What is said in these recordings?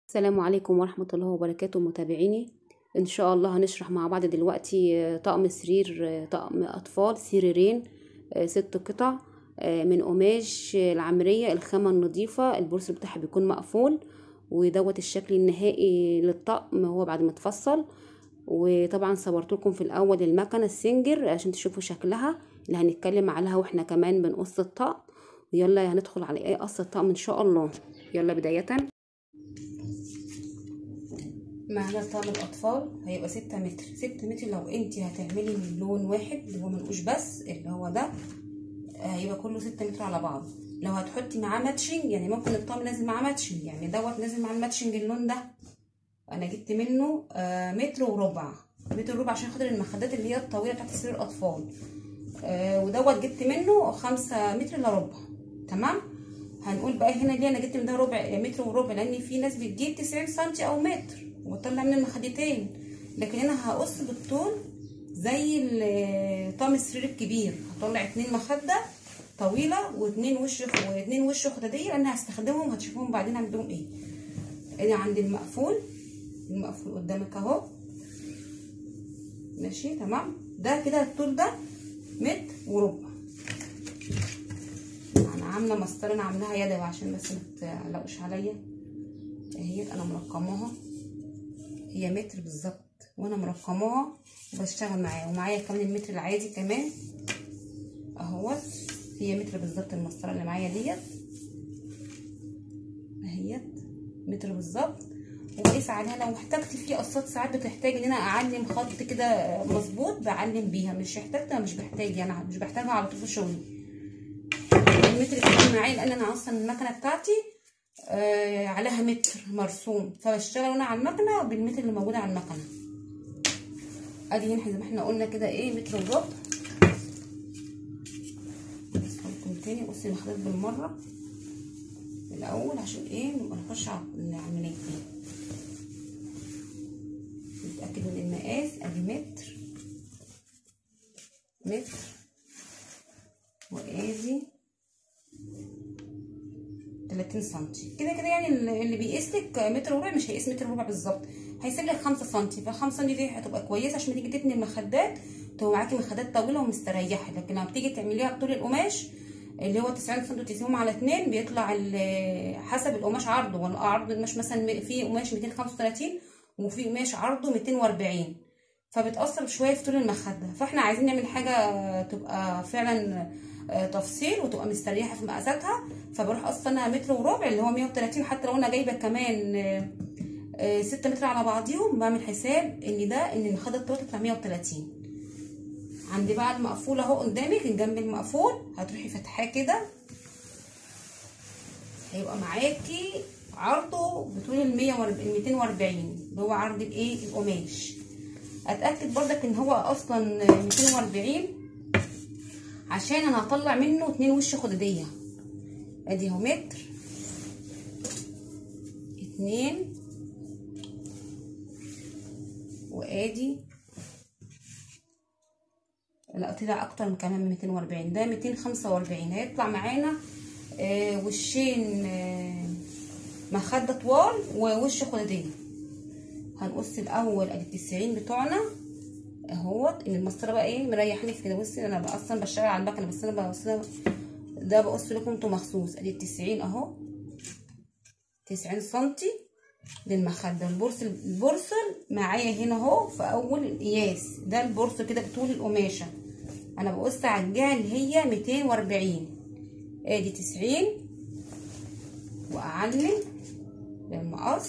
السلام عليكم ورحمة الله وبركاته متابعيني ان شاء الله هنشرح مع بعض دلوقتي آه، طقم سرير آه، طقم اطفال سريرين آه، ست قطع آه، من قماش آه، العمرية الخامة النظيفة البورس بتاعها بيكون مقفول ودوت الشكل النهائي للطقم هو بعد ما اتفصل وطبعا صورت لكم في الاول المكنة السنجر عشان تشوفوا شكلها اللي هنتكلم عليها واحنا كمان بنقص الطقم ويلا هندخل على ايه قص الطقم ان شاء الله يلا بداية معانا طقم الاطفال هيبقى ستة متر ستة متر لو انت هتعملي من لون واحد اللي هو منقوش بس اللي هو ده هيبقى كله ستة متر على بعض لو هتحطي معاه ماتشنج يعني ممكن الطقم نازل معاه ماتشنج يعني دوت نازل مع الماتشنج اللون ده انا جبت منه آه متر وربع متر وربع عشان خاطر المخدات اللي هي الطويله بتاعت سرير الاطفال آه ودوت جبت منه خمسة متر الا ربع تمام هنقول بقى هنا ليه انا جبت من ده ربع متر وربع لان في ناس بتجيب 90 سم او متر وتطلع من المخدتين لكن انا هقص بالطول زي طقم السرير الكبير هطلع اتنين مخده طويله واتنين وش واتنين وش خداديه انا هستخدمهم هتشوفوهم بعدين اعمل بيهم ايه انا عندي المقفول المقفول قدامك اهو ماشي تمام ده كده الطول ده متر وربع انا عامله مسطره انا عاملاها يدوي عشان بس ما تقلقوش عليا اهي انا مرقماها هي متر بالظبط وانا مرقماها وبشتغل معاها ومعايا كمان المتر العادي كمان اهوت هي متر بالظبط المسطره اللي معايا ديت اهيت متر بالظبط وبقيس عليها لو احتجت في قصات ساعات بتحتاج ان انا اعلم خط كده مظبوط بعلم بيها مش احتاجتها مش بحتاج يعني مش بحتاجها على طول في شغلي المتر كمان معايا لان انا اصلا المكنه بتاعتي آه عليها متر مرسوم فبشتغل انا على المكنه بالمتر اللي موجود على المكنه ادي هنا زي ما احنا قلنا كده ايه متر وربع بص تاني بصي المخدات بالمره الاول عشان ايه نبقى نخش على العمليه دي نتاكد من المقاس ادي متر متر وادي 30 سنتي كده كده يعني اللي بيقيس لك متر وربع مش هيقيس متر وربع بالظبط هيسيب لك 5 سنتي ف 5 سنتي دي هتبقى كويسه عشان تيجي تتني المخدات تبقى معاكي مخدات طويله ومستريحه لكن لما بتيجي تعمليها بطول القماش اللي هو 90 سم تقسمهم على اتنين بيطلع حسب القماش عرضه ولا عرض القماش مثلا في قماش 235 وفي قماش عرضه 240 فبتأثر شويه في طول المخده فاحنا عايزين نعمل حاجه تبقى فعلا تفصيل وتبقى مستريحه في مقاساتها فبروح اصلا متر وربع اللي هو 130 حتى لو انا جايبه كمان 6 متر على بعضيهم بعمل حساب ان ده ان المخده الطويله تطلع 130 عندي بقى المقفول اهو قدامك جنب المقفول هتروحي فاتحاه كده هيبقى معاكي عرضه بطول ال 240 اللي هو عرض الايه القماش اتاكد برضك ان هو اصلا 240 عشان انا هطلع منه اتنين وش خداديه ادي اهو متر اتنين وادي لا طلع اكتر من كمان من 240 ده 245 هيطلع معانا آه وشين آه مخده طوال ووش خداديه هنقص الاول ادي التسعين بتوعنا اهوت ان المسطره بقى ايه مريحني في كده بصي انا بقى اصلا بشتغل على المكنه بس انا بقص ده بقص لكم انتوا مخصوص ادي التسعين اهو تسعين سنتي للمخده البرص البرصل معايا هنا اهو في اول القياس ده البرص كده بطول القماشه انا بقص على الجهه اللي هي 240 ادي 90 واعلم بالمقص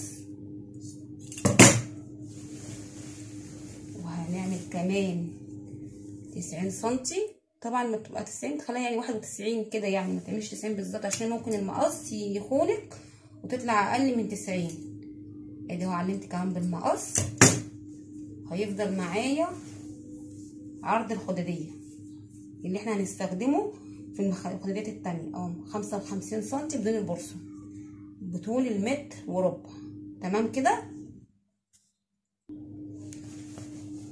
وهنعمل كمان 90 سنتي طبعا ما بتبقى 90 تخليها يعني 91 كده يعني ما تعملش 90 بالظبط عشان ممكن المقص يخونك وتطلع اقل من 90 ادي اهو علمت كمان بالمقص هيفضل معايا عرض الخداديه اللي احنا هنستخدمه في الخداديات التانية اهو خمسة وخمسين سنتي بدون البرصة بطول المتر وربع تمام كده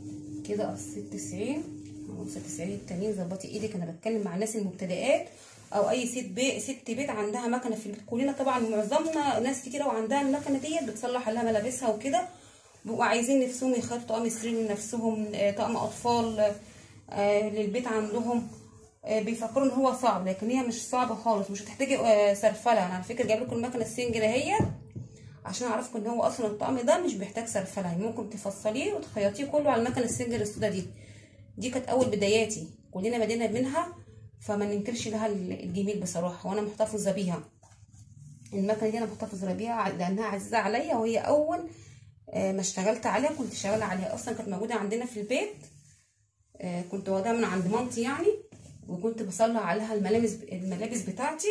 كده قصيت تسعين قصيت تسعين التانيين ظبطي ايدك انا بتكلم مع الناس المبتدئات او اي ست بيت ست بيت عندها مكنه في البيت كلنا طبعا معظمنا ناس كتيره وعندها المكنه ديت بتصلح لها ملابسها وكده بيبقوا عايزين نفسهم يخافوا طقم سرير لنفسهم آه، طقم اطفال آه، للبيت عندهم آه، بيفكروا ان هو صعب لكن هي مش صعبه خالص مش هتحتاجي آه، سرفله انا على فكره جايب لكم المكنه السنجل اهي عشان اعرفكم ان هو اصلا الطقم ده مش بيحتاج سرفله يعني ممكن تفصليه وتخيطيه كله على المكنه السنجل السودا دي دي كانت اول بداياتي كلنا بدينا منها فما ننكرش لها الجميل بصراحه وانا محتفظه بيها المكنه دي انا محتفظه بيها لانها عزيزه عليا وهي اول آه، ما اشتغلت عليها كنت شغاله عليها اصلا كانت موجوده عندنا في البيت آه، كنت واخداها من عند مامتي يعني وكنت بصلح عليها الملابس الملابس بتاعتي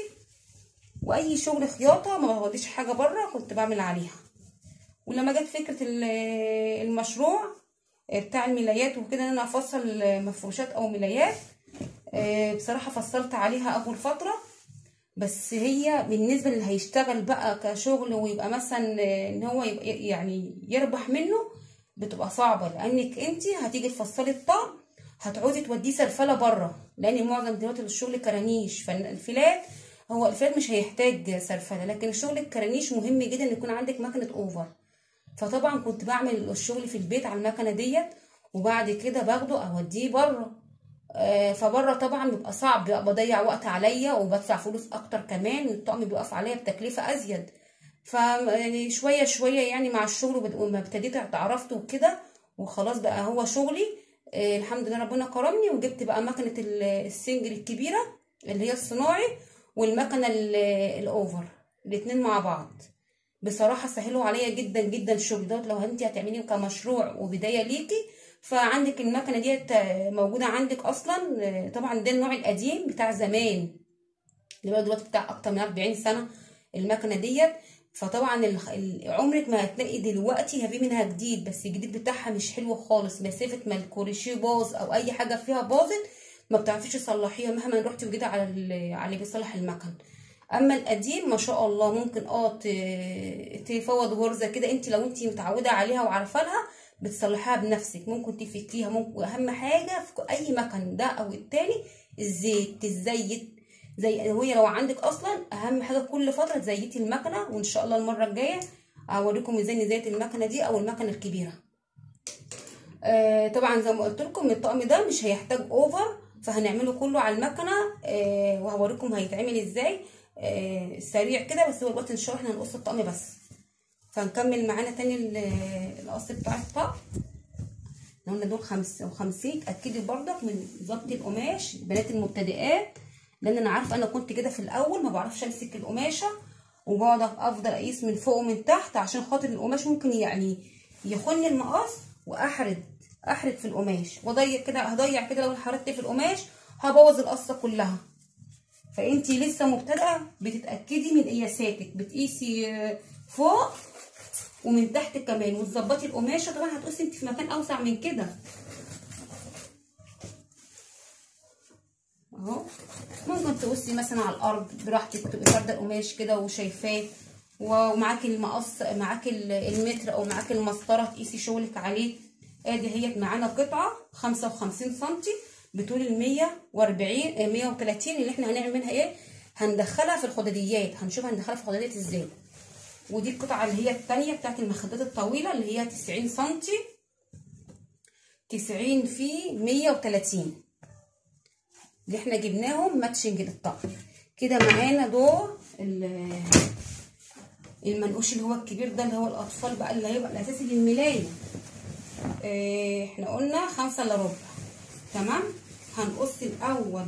واي شغل خياطه ما بوديش حاجه بره كنت بعمل عليها ولما جت فكره ال- المشروع بتاع الملايات وكده ان انا افصل مفروشات او ملايات آه، بصراحه فصلت عليها اول فتره بس هي بالنسبه اللي هيشتغل بقى كشغل ويبقى مثلا آه، ان هو يبقى يعني يربح منه بتبقى صعبه لانك انت هتيجي تفصلي الطقم هتعوزي توديه سلفله بره لان معظم دلوقتي الشغل كرانيش فالفلات هو الفلات مش هيحتاج سلفله لكن الشغل الكرانيش مهم جدا ان يكون عندك مكنه اوفر فطبعا كنت بعمل الشغل في البيت على المكنه ديت وبعد كده باخده اوديه بره آه، فبره طبعا بيبقى صعب بيبقى بضيع وقت عليا وبدفع فلوس اكتر كمان والطقم بيقف عليا بتكلفه ازيد ف يعني شويه شويه يعني مع الشغل وبد- وما ابتديت اتعرفت وكده وخلاص بقى هو شغلي آه، الحمد لله ربنا كرمني وجبت بقى مكنه ال- السنجل الكبيره اللي هي الصناعي والمكنه ال- الاوفر الاتنين مع بعض بصراحه سهلوا عليا جدا جدا الشغل دوت لو انت هتعمليه كمشروع وبدايه ليكي فعندك المكنه ديت موجوده عندك اصلا طبعا ده النوع القديم بتاع زمان اللي هو دلوقتي بتاع اكتر من 40 سنه المكنه ديت فطبعا ال- ال- عمرك ما هتلاقي دلوقتي هبي منها جديد بس الجديد بتاعها مش حلو خالص مسافه ما الكوريشيه باظ او اي حاجه فيها باظت ما بتعرفيش تصلحيها مهما رحتي وجيتي على ال- على اللي بيصلح المكن اما القديم ما شاء الله ممكن اه ت- تفوض غرزه كده انت لو انت متعوده عليها وعارفه لها بتصلحيها بنفسك ممكن تفكيها ممكن واهم حاجه في اي مكن ده او التاني الزيت تزيت زي وهي لو عندك اصلا اهم حاجه كل فتره تزيتي المكنه وان شاء الله المره الجايه اوريكم ازاي نزيت المكنه دي او المكنه الكبيره آه طبعا زي ما قلت لكم الطقم ده مش هيحتاج اوفر فهنعمله كله على المكنه آه وهوريكم هيتعمل ازاي آه سريع كده بس هو الوقت ان شاء الله احنا هنقص الطقم بس فنكمل معانا تاني ال- القص بتاع الطقم لو قلنا دول خمس وخمسين اتاكدي برضك من ضبط القماش البنات المبتدئات لان انا عارفه انا كنت كده في الاول ما بعرفش امسك القماشه وبقعد افضل اقيس من فوق ومن تحت عشان خاطر القماش ممكن يعني يخن المقص واحرد احرد في القماش واضيع كده هضيع كده لو حردت في القماش هبوظ القصه كلها فانتي لسه مبتدئه بتتاكدي من قياساتك بتقيسي آه، فوق ومن تحت كمان وتظبطي القماشه طبعا هتقصي انت في مكان اوسع من كده اهو ممكن تقصي مثلا على الارض براحتك تبقي فارده القماش كده وشايفاه ومعاكي المقص معاكي ال- المتر او معاكي المسطره تقيسي شغلك عليه ادي هي معانا قطعه 55 سنتي بطول ال 140 آه، 130 اللي احنا هنعمل منها ايه هندخلها في الخداديات هنشوف هندخلها في الخداديات ازاي ودي القطعه اللي هي الثانيه بتاعت المخدات الطويله اللي هي 90 سنتي 90 في 130 اللي احنا جبناهم ماتشنج للطقم كده معانا دور ال- المنقوش اللي هو الكبير ده اللي هو الاطفال بقى اللي هيبقى الاساسي للملايه اه احنا قلنا خمسة الا ربع تمام هنقص الاول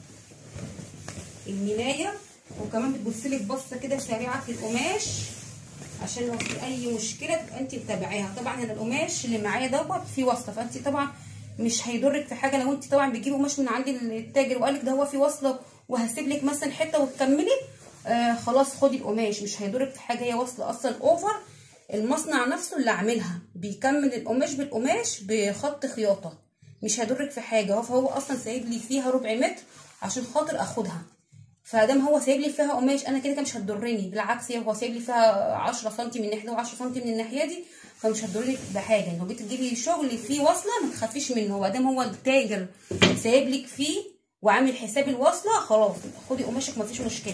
الملايه وكمان بتبصلك بصه كده سريعه في القماش عشان لو في اي مشكله تبقى انت متابعاها طبعا انا القماش اللي معايا دوت فيه وصله فانت طبعا مش هيضرك في حاجه لو انت طبعا بتجيبي قماش من عند التاجر وقال لك ده هو فيه وصله وهسيب لك مثلا حته وتكملي آه خلاص خدي القماش مش هيضرك في حاجه هي وصله اصلا اوفر المصنع نفسه اللي عاملها بيكمل القماش بالقماش بخط خياطه مش هيضرك في حاجه هو فهو اصلا سايب لي فيها ربع متر عشان خاطر اخدها فدام هو سايب لي فيها قماش انا كده كده مش هتضرني بالعكس هو سايب لي فيها 10 سم من الناحيه دي و10 سم من الناحيه دي فمش هتضرني بحاجه لو جيت تجيبي شغل فيه وصله ما تخافيش منه هو دام هو التاجر سايب لك فيه وعامل حساب الوصله خلاص خدي قماشك مفيش مشكله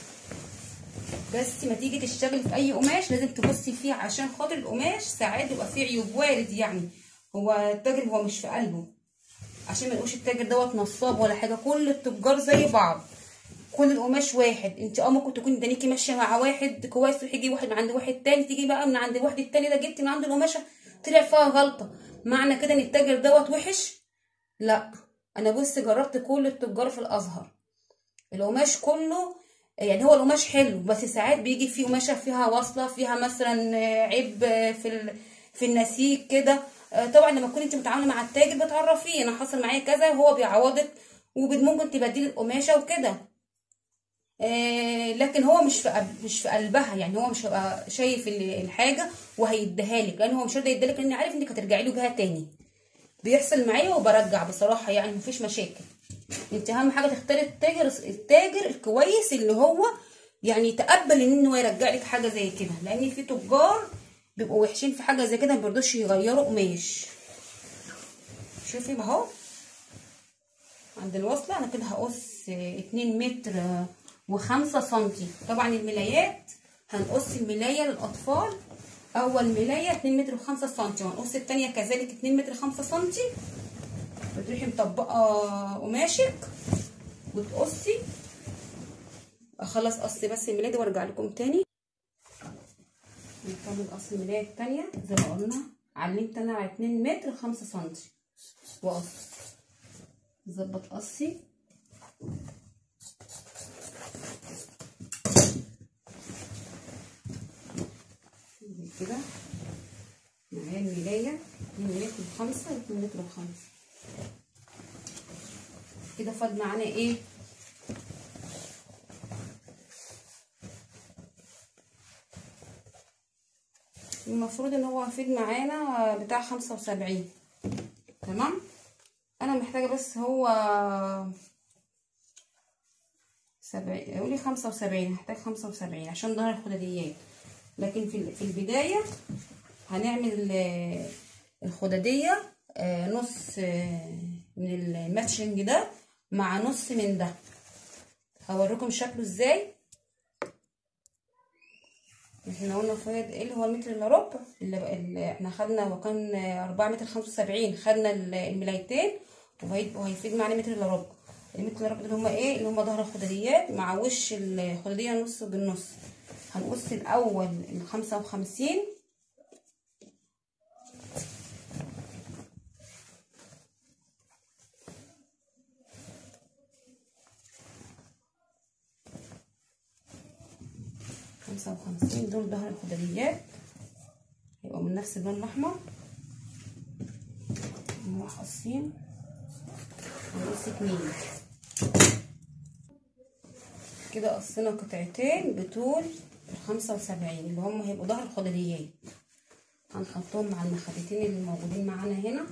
بس ما تيجي تشتغلي في اي قماش لازم تبصي فيه عشان خاطر القماش ساعات بيبقى فيه عيوب وارد يعني هو التاجر هو مش في قلبه عشان ما نقولش التاجر دوت نصاب ولا حاجه كل التجار زي بعض كل القماش واحد انت اه ممكن تكوني دانيكي ماشيه مع واحد كويس تيجي واحد من عند واحد تاني تيجي بقى من عند الواحد التاني ده جبتي من عنده القماشه طلع فيها غلطه معنى كده ان التاجر دوت وحش لا انا بص جربت كل التجار في الازهر القماش كله يعني هو القماش حلو بس ساعات بيجي فيه قماشه فيها وصله فيها مثلا عيب في في النسيج كده طبعا لما تكوني انت متعامله مع التاجر بتعرفيه انا حصل معايا كذا هو بيعوضك وممكن تبدلي القماشه وكده آه لكن هو مش في قلب مش في قلبها يعني هو مش هيبقى شايف الحاجه وهيديها لك لان هو مش راضي يديلك لان عارف انك هترجعي له بيها تاني بيحصل معايا وبرجع بصراحه يعني مفيش مشاكل انت اهم حاجه تختاري التاجر التاجر الكويس اللي هو يعني يتقبل ان هو يرجع لك حاجه زي كده لان في تجار بيبقوا وحشين في حاجه زي كده ما بيرضوش يغيروا قماش شوفي اهو عند الوصله انا كده هقص اتنين متر وخمسة سنتي طبعا الملايات هنقص الملايه للاطفال اول ملايه اتنين متر وخمسة سنتي وهنقص التانية كذلك اتنين متر خمسة سنتي بتروحي مطبقه قماشك وتقصي اخلص قص بس الملايه دي وارجع لكم تاني نكمل قص الملايه التانية زي ما قلنا علمت انا على اتنين متر خمسة سنتي واقص ظبط قصي كده معايا الملايه اتنين متر وخمسة واتنين متر وخمسة كده فاض معانا ايه المفروض ان هو هيفيد معانا بتاع خمسة وسبعين تمام انا محتاجة بس هو سبعين قولي خمسة وسبعين هحتاج خمسة وسبعين عشان ظهر الخداديات لكن في في البداية هنعمل الخدادية نص من الماتشنج ده مع نص من ده هوريكم شكله ازاي احنا قلنا فايد ايه اللي هو المتر الا ربع اللي, اللي احنا خدنا وكان أربعة متر خمسة وسبعين خدنا الملايتين وهيفيد معانا متر الا ربع المتر الا ربع اللي هما ايه اللي هما ظهر الخداديات مع وش الخدادية نص بالنص هنقص الاول الخمسة وخمسين خمسة وخمسين دول ظهر الخداديات هيبقوا من نفس اللون الأحمر نروح قاصين ونقص اتنين كده قصينا قطعتين بطول الخمسة وسبعين اللي هم هيبقوا ظهر الخداديات هنحطهم مع المخدتين اللي موجودين معانا هنا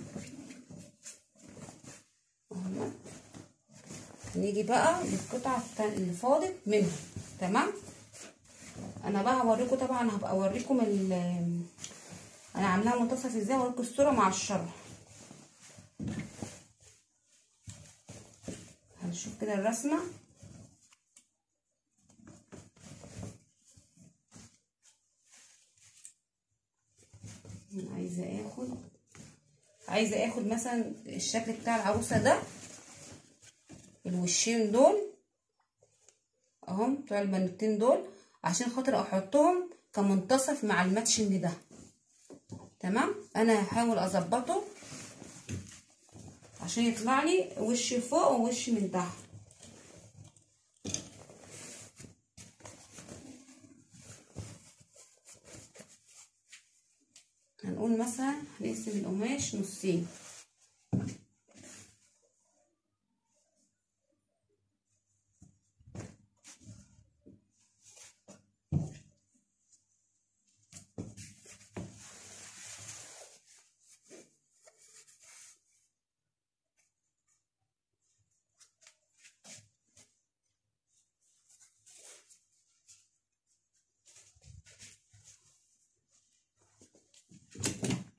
اهما نيجي بقى للقطعة اللي فاضت منهم تمام انا بقى هوريكم طبعا هبقى اوريكم ال انا عاملاها منتصف ازاي اوريكم الصوره مع الشرح هنشوف كده الرسمه عايزه اخد عايزه اخد مثلا الشكل بتاع العروسه ده الوشين دول اهم بتوع البنوتين دول عشان خاطر احطهم كمنتصف مع الماتشنج ده تمام انا هحاول اظبطه عشان يطلع لي وش فوق ووش من تحت هنقول مثلا هنقسم القماش نصين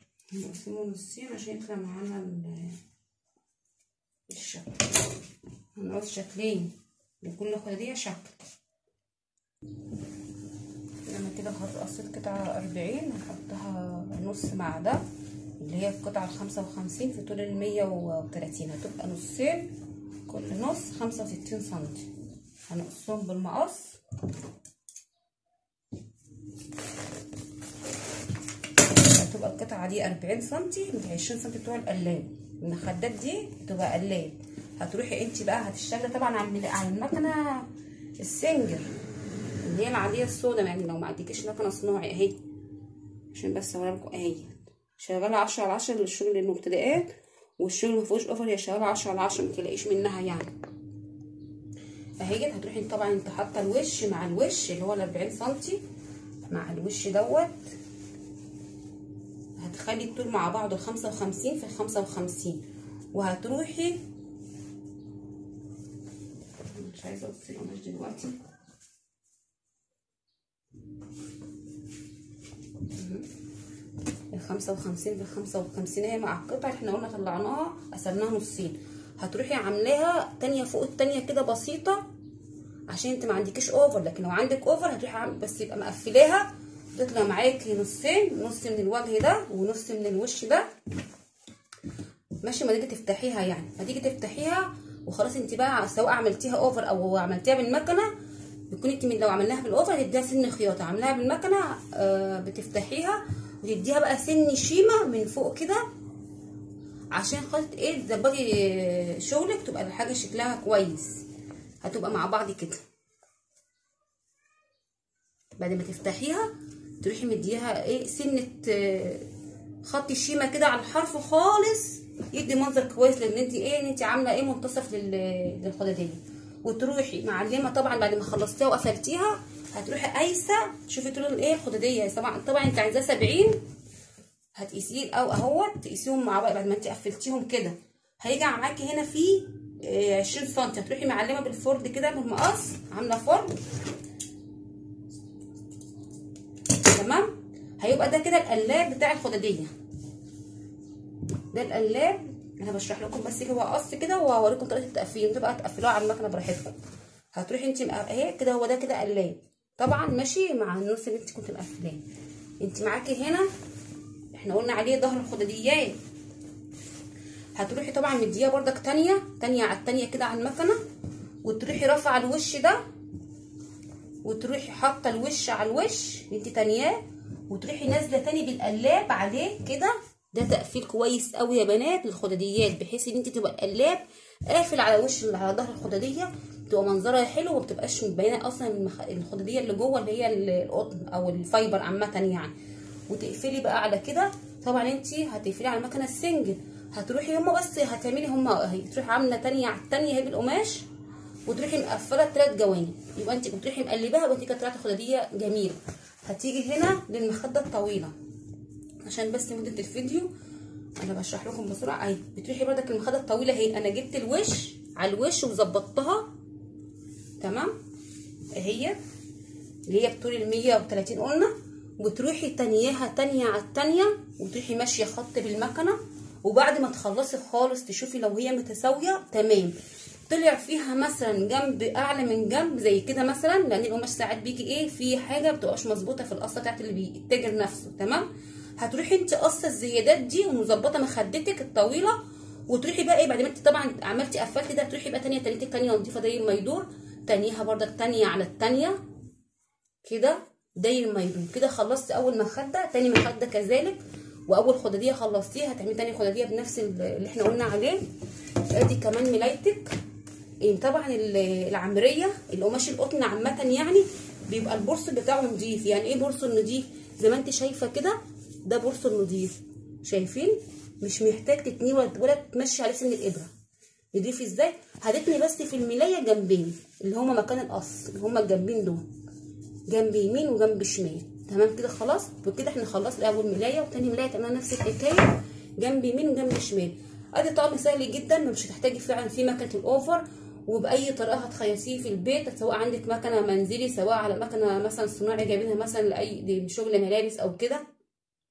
نقسمه نصين عشان يطلع معانا الشكل هنقص شكلين لكل خدادية شكل لما كده قصيت قطعة أربعين هنحطها نص مع ده اللي هي القطعة الخمسة وخمسين في طول المية وتلاتين هتبقى نصين كل نص خمسة وستين سنتي هنقصهم بالمقص هتبقى القطعة دي أربعين سنتي من عشرين سنتي بتوع القلاب المخدات دي تبقى قلاب هتروحي انت بقى هتشتغلي طبعا على المكنة السنجر اللي هي العادية السوداء يعني لو ما عندكيش مكنة صناعي اهي عشان بس اوريلكوا اهي شغالة عشرة على عشرة للشغل المبتدئات والشغل مفيهوش اوفر هي شغالة عشرة على عشرة متقلقيش منها يعني اهي هتروحي طبعا انت حاطة الوش مع الوش اللي هو الأربعين سنتي مع الوش دوت هتخلي الطول مع بعضه خمسة وخمسين في خمسة وخمسين وهتروحي مش عايزة اقص القماش دلوقتي الخمسة وخمسين بالخمسة وخمسين اهي مع القطعة احنا قلنا طلعناها قسمناها نصين هتروحي عاملاها تانية فوق التانية كده بسيطة عشان انت ما عندكيش اوفر لكن لو عندك اوفر هتروحي عامل بس يبقى مقفلاها تطلع معاكي نصين نص من الوجه ده ونص من الوش ده ماشي ما تيجي تفتحيها يعني ما تيجي تفتحيها وخلاص انت بقى سواء عملتيها اوفر او عملتيها بالمكنه بتكون انت من لو عملناها بالاوفر تديها سن خياطه عاملاها بالمكنه آه بتفتحيها وتديها بقى سن شيمه من فوق كده عشان خاطر ايه تظبطي شغلك تبقى الحاجه شكلها كويس هتبقى مع بعض كده بعد ما تفتحيها تروحي مديها ايه سنه آه خط الشيمه كده على الحرف خالص يدي منظر كويس لان انت ايه ان انت عامله ايه منتصف للخداديه وتروحي معلمه طبعا بعد ما خلصتيها وقفلتيها هتروحي قايسه تشوفي طول ايه الخداديه طبعا طبعا انت عايزاه 70 هتقيسيه او اهوت تقيسيهم مع بعض بعد ما انت قفلتيهم كده هيجي معاكي هنا في 20 سم هتروحي معلمه بالفرد كده بالمقص عامله فرد تمام هيبقى ده كده القلاب بتاع الخداديه ده القلاب انا بشرح لكم بس كده قص كده وهوريكم طريقه التقفيل تبقى تقفلوها على المكنه براحتكم هتروحي انت اهي كده هو ده كده قلاب طبعا ماشي مع النص اللي انت كنت مقفلاه انت معاكي هنا احنا قلنا عليه ظهر الخداديات هتروحي طبعا مديها بردك تانية تانية على التانية كده على المكنه وتروحي رافعه الوش ده وتروحي حاطه الوش على الوش اللي انت تانياه وتروحي نازله تاني بالقلاب عليه كده ده تقفيل كويس قوي يا بنات للخداديات بحيث ان انت تبقى القلاب قافل على وش على ظهر الخداديه تبقى منظرها حلو وما بتبقاش مبينه اصلا الخداديه اللي جوه اللي هي القطن او الفايبر عامه يعني وتقفلي بقى على كده طبعا انت هتقفلي على المكنه السنجل هتروحي هما بس هتعملي هما اهي تروحي عامله تانية على التانية اهي بالقماش وتروحي مقفله الثلاث جوانب يبقى انت بتروحي مقلباها يبقى انت كده طلعت خداديه جميله هتيجي هنا للمخده الطويله عشان بس مده الفيديو انا بشرح لكم بسرعه اهي بتروحي بردك المخده الطويله اهي انا جبت الوش على الوش وظبطتها تمام اهي اللي هي بطول ال 130 قلنا وتروحي تانياها تانية على التانية وتروحي ماشيه خط بالمكنه وبعد ما تخلصي خالص تشوفي لو هي متساويه تمام طلع فيها مثلا جنب اعلى من جنب زي كده مثلا لان القماش ساعات بيجي ايه في حاجه بتبقاش مظبوطه في القصه بتاعت اللي بيجي التاجر نفسه تمام هتروحي انت قصه الزيادات دي ومظبطه مخدتك الطويله وتروحي بقى ايه بعد ما انت طبعا عملتي قفلتي ده تروحي بقى تانية تانيتك تانية نضيفه داير ما يدور تانيها بردك تانية على التانية كده داير ما يدور كده خلصت اول مخده تاني مخده كذلك واول خداديه خلصتيها هتعملي تاني خداديه بنفس اللي احنا قلنا عليه ادي كمان ملايتك طبعا العمريه القماش القطن عامه يعني بيبقى البرص بتاعه نضيف يعني ايه برص نضيف زي ما انت شايفه كده ده برص نضيف شايفين مش محتاج تتنيه ولا تمشي عليه سن الابره نضيف ازاي هتتني بس في الملايه جنبين اللي هما مكان القص اللي هما الجنبين دول جنب يمين وجنب شمال تمام كده خلاص وكده احنا خلصنا اول ملايه وتاني ملايه تعملنا نفس الحكايه جنب يمين وجنب شمال ادي طقم سهل جدا مش هتحتاجي فعلا فيه مكنه الاوفر وباي طريقه هتخيطيه في البيت سواء عندك مكنه منزلي سواء على مكنه مثلا صناعي جايبينها مثلا لاي شغل ملابس او كده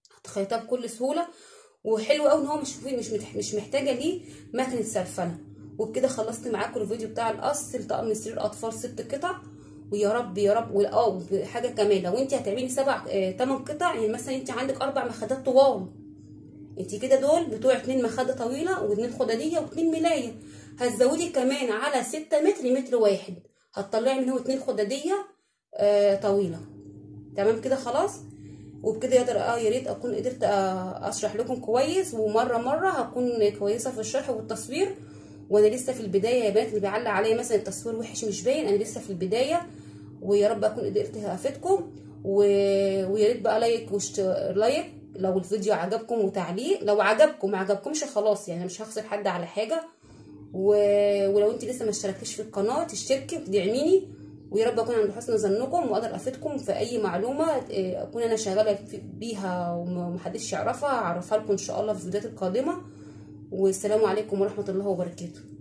هتخيطها بكل سهوله وحلو قوي ان هو مش مش مش محتاجه ليه مكنه سلفنه وبكده خلصت معاكم الفيديو بتاع القص لطقم سرير اطفال ست قطع ويا رب يا رب اه حاجه كمان لو انت هتعملي سبع آه تمن قطع يعني مثلا انت عندك اربع مخدات طوال انت كده دول بتوع اتنين مخده طويله واتنين خداديه واتنين ملايه هتزودي كمان على ستة متر متر واحد هتطلعي منه اتنين خداديه آه طويله تمام كده خلاص وبكده يقدر اه يا ريت اكون قدرت آه اشرح لكم كويس ومره مره هكون كويسه في الشرح والتصوير وانا لسه في البدايه يا بنات اللي بيعلق عليا مثلا التصوير وحش مش باين انا لسه في البدايه ويا رب اكون قدرت افيدكم و... ويا ريت بقى لايك وشت... لايك لو الفيديو عجبكم وتعليق لو عجبكم ما عجبكمش خلاص يعني مش هخسر حد على حاجه و... ولو انت لسه ما اشتركتيش في القناه تشتركي وتدعميني ويا رب اكون عند حسن ظنكم واقدر افيدكم في اي معلومه اكون انا شغاله بيها ومحدش يعرفها اعرفها لكم ان شاء الله في الفيديوهات القادمه والسلام عليكم ورحمه الله وبركاته